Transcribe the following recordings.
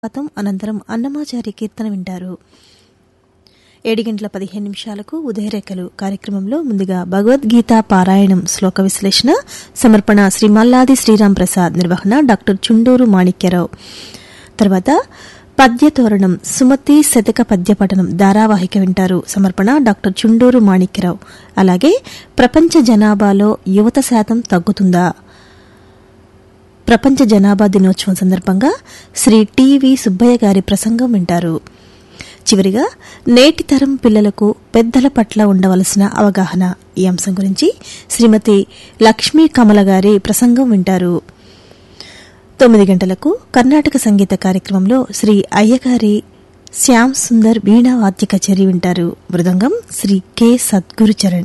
పాతం అనంతరం అన్నమాచారి కీర్తన వింటారు ఏడు గంటల పదిహేను నిమిషాలకు ఉదయరేఖలు కార్యక్రమంలో ముందుగా భగవద్గీత పారాయణం శ్లోక విశ్లేషణ సమర్పణ శ్రీ మల్లాది శ్రీరాం ప్రసాద్ నిర్వహణ డాక్టర్ చుండూరు మాణిక్యరావు తర్వాత పద్యతోరణం సుమతి శతక పద్యపఠనం ధారావాహిక వింటారు సమర్పణ డాక్టర్ చుండూరు మాణిక్యరావు అలాగే ప్రపంచ జనాభాలో యువత శాతం తగ్గుతుందా ప్రపంచ జనాభా దినోత్సవం సందర్భంగా శ్రీ టివి సుబ్బయ్య గారి ప్రసంగం వింటారు చివరిగా నేటి తరం పిల్లలకు పెద్దల పట్ల ఉండవలసిన అవగాహన ఈ అంశం గురించి శ్రీమతి లక్ష్మీ కమల గారి ప్రసంగం వింటారు తొమ్మిది గంటలకు కర్ణాటక సంగీత కార్యక్రమంలో శ్రీ అయ్యగారి శ్యామ్ సుందర్ వీణా వాద్య కచేరీ వింటారు మృదంగం శ్రీ కె సద్గురు చరణ్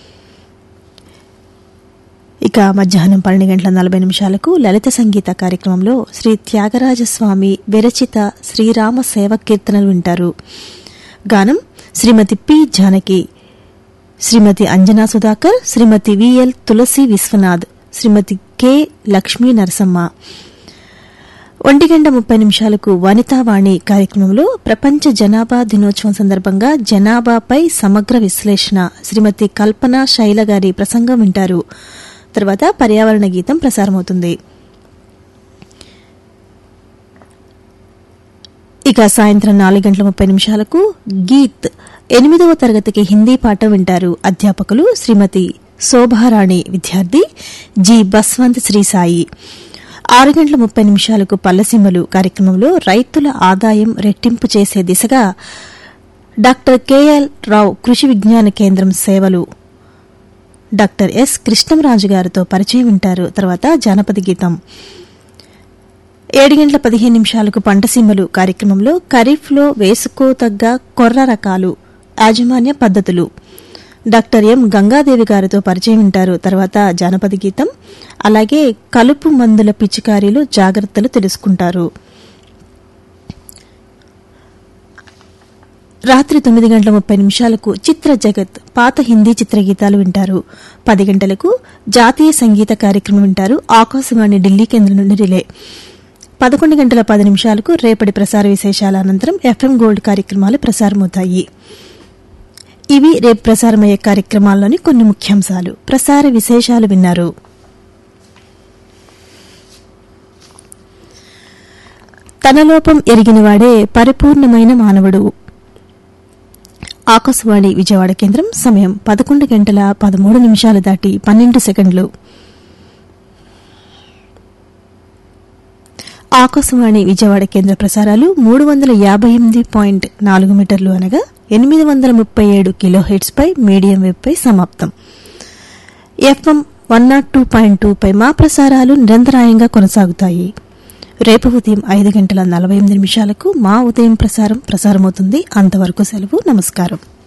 ఇక మధ్యాహ్నం పన్నెండు గంటల నలభై నిమిషాలకు లలిత సంగీత కార్యక్రమంలో శ్రీ త్యాగరాజస్వామి విరచిత శ్రీరామ సేవ కీర్తనలు వింటారు గానం Shrimati P Janaki Shrimati Anjana Sudhakar Shrimati V L Tulasi Vishwanath Shrimati K Lakshmi Narasamma ఒంటి గంట ముప్పై నిమిషాలకు వనితావాణి కార్యక్రమంలో ప్రపంచ జనాభా దినోత్సవం సందర్భంగా జనాభాపై సమగ్ర విశ్లేషణ శ్రీమతి కల్పన శైల గారి ప్రసంగం వింటారు తర్వాత పర్యావరణ గీతం ప్రసారమవుతుంది ఇక సాయంత్రం నాలుగు గంటల ముప్పై నిమిషాలకు గీత్ ఎనిమిదవ తరగతికి హిందీ పాట వింటారు అధ్యాపకులు శ్రీమతి శోభారాణి విద్యార్థి జి బస్వంత్ శ్రీ సాయి ఆరు గంటల ముప్పై నిమిషాలకు పల్లసీమలు కార్యక్రమంలో రైతుల ఆదాయం రెట్టింపు చేసే దిశగా డాక్టర్ కెఎల్ రావు కృషి విజ్ఞాన కేంద్రం సేవలు డాక్టర్ ఎస్ కృష్ణంరాజు గారితో పరిచయం వింటారు తర్వాత జానపద గీతం ఏడు గంటల పదిహేను నిమిషాలకు పంటసీమలు కార్యక్రమంలో ఖరీఫ్లో వేసుకోతగ్గ కొర్ర రకాలు యాజమాన్య పద్ధతులు డాక్టర్ ఎం గంగాదేవి గారితో పరిచయం వింటారు తర్వాత జానపద గీతం అలాగే కలుపు మందుల పిచికారీలో జాగ్రత్తలు తెలుసుకుంటారు రాత్రి తొమ్మిది గంటల ముప్పై నిమిషాలకు చిత్ర జగత్ పాత హిందీ చిత్రగీతాలు వింటారు పది గంటలకు జాతీయ సంగీత కార్యక్రమం వింటారు ఆకాశవాణి ఢిల్లీ కేంద్రం నుండి రిలే పదకొండు గంటల పది నిమిషాలకు రేపటి ప్రసార విశేషాల అనంతరం ఎఫ్ఎం గోల్డ్ కార్యక్రమాలు ప్రసారమవుతాయి ఇవి రేపు ప్రసారమయ్యే కార్యక్రమాల్లోని కొన్ని ముఖ్యాంశాలు ప్రసార విశేషాలు విన్నారు తన లోపం ఎరిగినవాడే పరిపూర్ణమైన మానవుడు ఆకాశవాణి విజయవాడ కేంద్రం సమయం పదకొండు గంటల పదమూడు నిమిషాలు దాటి పన్నెండు సెకండ్లు ఆకాశవాణి విజయవాడ కేంద్ర ప్రసారాలు మూడు వందల యాభై ఎనిమిది పాయింట్ నాలుగు మీటర్లు అనగా ఎనిమిది వందల ముప్పై ఏడు కిలోహెట్స్ పై మీడియం వెబ్ పై సమాప్తం FM one naught two point two పై మా ప్రసారాలు నిరంతరాయంగా కొనసాగుతాయి రేపు ఉదయం ఐదు గంటల నలభై ఎనిమిది నిమిషాలకు మా ఉదయం ప్రసారం ప్రసారమవుతుంది అంతవరకు సెలవు నమస్కారం